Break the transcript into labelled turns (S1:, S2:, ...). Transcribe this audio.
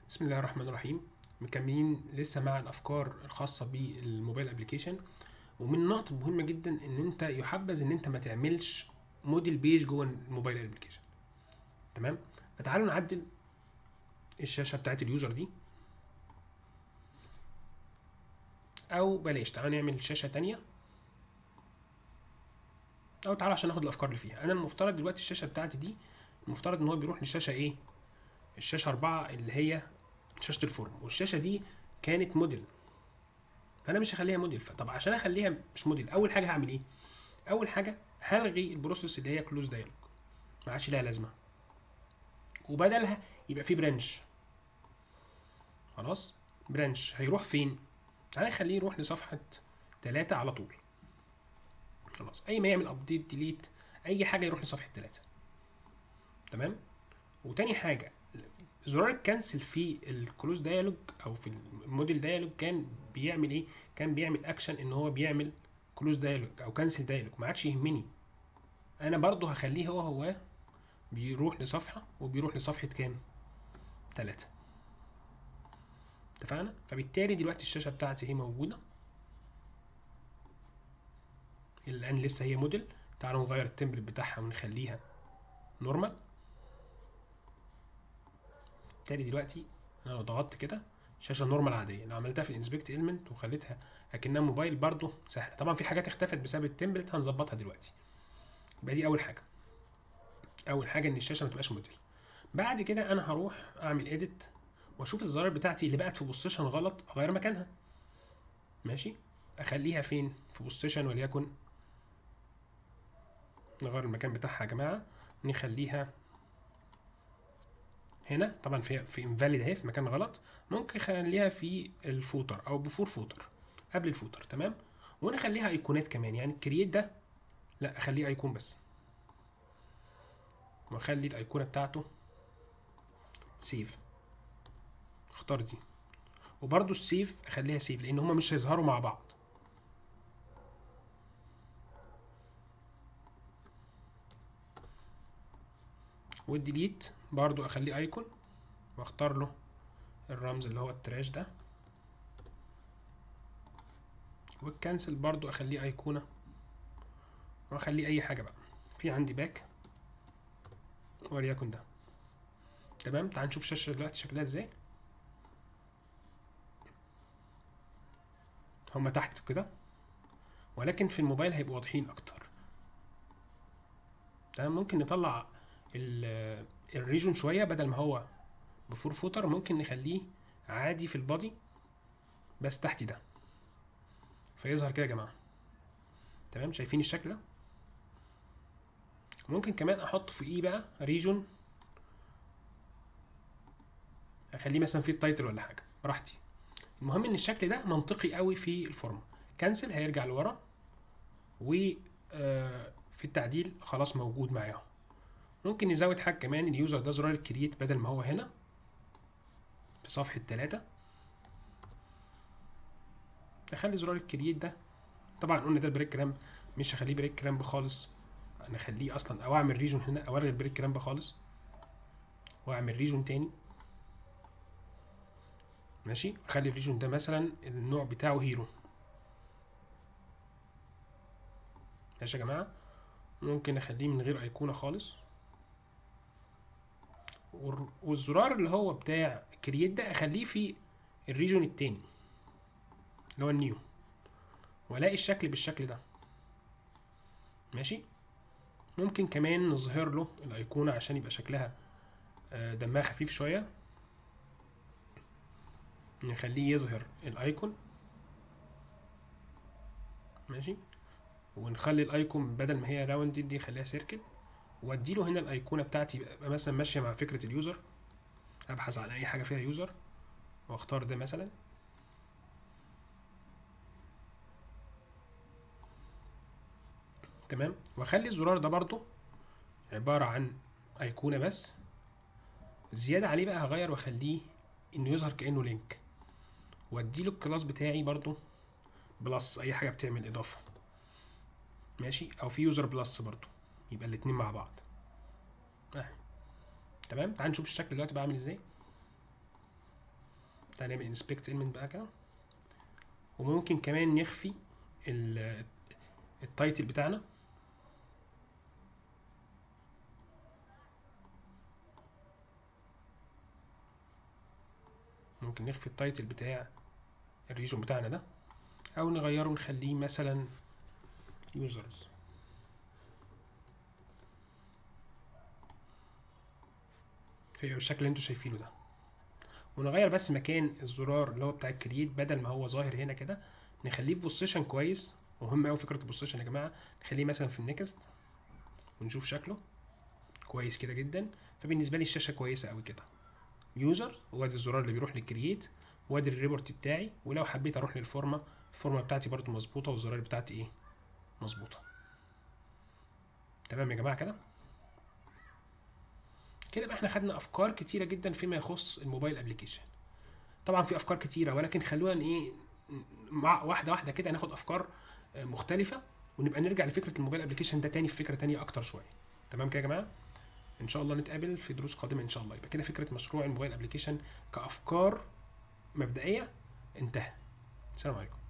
S1: بسم الله الرحمن الرحيم مكملين لسه مع الافكار الخاصه بالموبايل ابلكيشن ومن النقط المهمه جدا ان انت يحبذ ان انت ما تعملش موديل بيج جوه الموبايل ابلكيشن تمام فتعالوا نعدل الشاشه بتاعت اليوزر دي او بلاش تعالوا نعمل شاشه تانية او تعالوا عشان ناخد الافكار اللي فيها انا المفترض دلوقتي الشاشه بتاعتي دي المفترض ان هو بيروح للشاشه ايه الشاشه أربعة اللي هي شاشه الفورم والشاشه دي كانت موديل فانا مش هخليها موديل فطب عشان اخليها مش موديل اول حاجه هعمل ايه اول حاجه هلغي البروسيس اللي هي كلوز دايلوج ما عادش لها لازمه وبدلها يبقى في برانش خلاص برانش هيروح فين تعالى نخليه يروح لصفحه ثلاثة على طول خلاص اي ما يعمل ابديت ديليت اي حاجه يروح لصفحه ثلاثة تمام وتاني حاجه زرار الكنسل في الكلوز دايالوج او في الموديل دايالوج كان بيعمل ايه كان بيعمل اكشن ان هو بيعمل كلوز دايالوج او كنسل دايالوج ما عادش يهمني انا برضو هخليه هو هو بيروح لصفحه وبيروح لصفحه كام ثلاثة اتفقنا فبالتالي دلوقتي الشاشه بتاعتي هي موجوده الان لسه هي موديل تعالوا نغير التمبلت بتاعها ونخليها نورمال بالتالي دلوقتي انا لو ضغطت كده شاشه نورمال عاديه لو عملتها في الانسبكت المنت وخليتها اكنها موبايل برضو سهله طبعا في حاجات اختفت بسبب التمبلت هنظبطها دلوقتي يبقى دي اول حاجه اول حاجه ان الشاشه ما تبقاش موديل بعد كده انا هروح اعمل اديت واشوف الزرار بتاعتي اللي بقت في بوزيشن غلط اغير مكانها ماشي اخليها فين في بوزيشن وليكن نغير المكان بتاعها يا جماعه نخليها هنا طبعا في في انفاليد اهي في مكان غلط ممكن اخليها في الفوتر او بفور فوتر قبل الفوتر تمام ونخليها ايقونات كمان يعني الكرييت ده لا اخليه ايقون بس واخلي الايقونه بتاعته سيف اختار دي وبرده السيف اخليها سيف لان هما مش هيظهروا مع بعض والديليت برضو اخليه ايكون واختار له الرمز اللي هو التراش ده والكنسل برضو اخليه ايقونه واخليه اي حاجه بقى في عندي باك وليكن ده تمام تعال نشوف الشاشه دلوقتي شكلها ازاي هما تحت كده ولكن في الموبايل هيبقوا واضحين اكتر تمام ممكن نطلع الريجون شويه بدل ما هو بفور فوتر ممكن نخليه عادي في البادي بس تحت ده فيظهر كده يا جماعه تمام شايفين الشكل ده ممكن كمان احط فوقيه بقى ريجون اخليه مثلا فيه التايتل ولا حاجه براحتي المهم ان الشكل ده منطقي قوي في الفورمه كنسل هيرجع لورا و في التعديل خلاص موجود معاهم ممكن نزود حاجه كمان اليوزر ده زرار الكرييت بدل ما هو هنا في صفحه ثلاثة اخلي زرار الكرييت ده طبعا قلنا ده البريك رامب مش هخليه بريك رامب خالص انا اخليه اصلا او اعمل ريجون هنا او الغي البريك رامب خالص واعمل ريجون تاني ماشي اخلي الريجون ده مثلا النوع بتاعه هيرو ماشي يا جماعه ممكن اخليه من غير ايقونه خالص والزرار اللي هو بتاع كرييت ده اخليه في الريجون التاني اللي هو النيو والاقي الشكل بالشكل ده ماشي ممكن كمان نظهر له الايقونه عشان يبقى شكلها دمها خفيف شويه نخليه يظهر الايكون ماشي ونخلي الايكون بدل ما هي راوند دي خليها سيركل واديله هنا الايقونه بتاعتي يبقى مثلا ماشيه مع فكره اليوزر ابحث عن اي حاجه فيها يوزر واختار ده مثلا تمام واخلي الزرار ده برضو عباره عن ايقونه بس زياده عليه بقى هغير واخليه انه يظهر كانه لينك واديله الكلاس بتاعي برضو بلس اي حاجه بتعمل اضافه ماشي او في يوزر بلس برضو يبقى الاتنين مع بعض اهي تمام تعال نشوف الشكل دلوقتي بقى عامل ازاي تعالى نعمل انسبكت element بقى كده وممكن كمان نخفي ال- التايتل بتاعنا ممكن نخفي التايتل بتاع الريجون بتاعنا ده او نغيره ونخليه مثلا users في الشكل اللي انتوا شايفينه ده ونغير بس مكان الزرار اللي هو بتاع الكرييت بدل ما هو ظاهر هنا كده نخليه في بوزيشن كويس مهم قوي فكره البوزيشن يا جماعه نخليه مثلا في النكست ونشوف شكله كويس كده جدا فبالنسبه لي الشاشه كويسه قوي كده يوزر وادي الزرار اللي بيروح للكرييت وادي الريبورت بتاعي ولو حبيت اروح للفورمه الفورمه بتاعتي برضو مظبوطه والزرار بتاعتي ايه مظبوطه تمام يا جماعه كده كده بقى احنا خدنا افكار كتيره جدا فيما يخص الموبايل ابلكيشن طبعا في افكار كتيره ولكن خلونا ايه مع واحده واحده كده ناخد افكار آه، مختلفه ونبقى نرجع لفكره الموبايل ابلكيشن ده تاني في فكره تانية اكتر شويه تمام كده يا جماعه ان شاء الله نتقابل في دروس قادمه ان شاء الله يبقى كده فكره مشروع الموبايل ابلكيشن كافكار مبدئيه انتهى السلام عليكم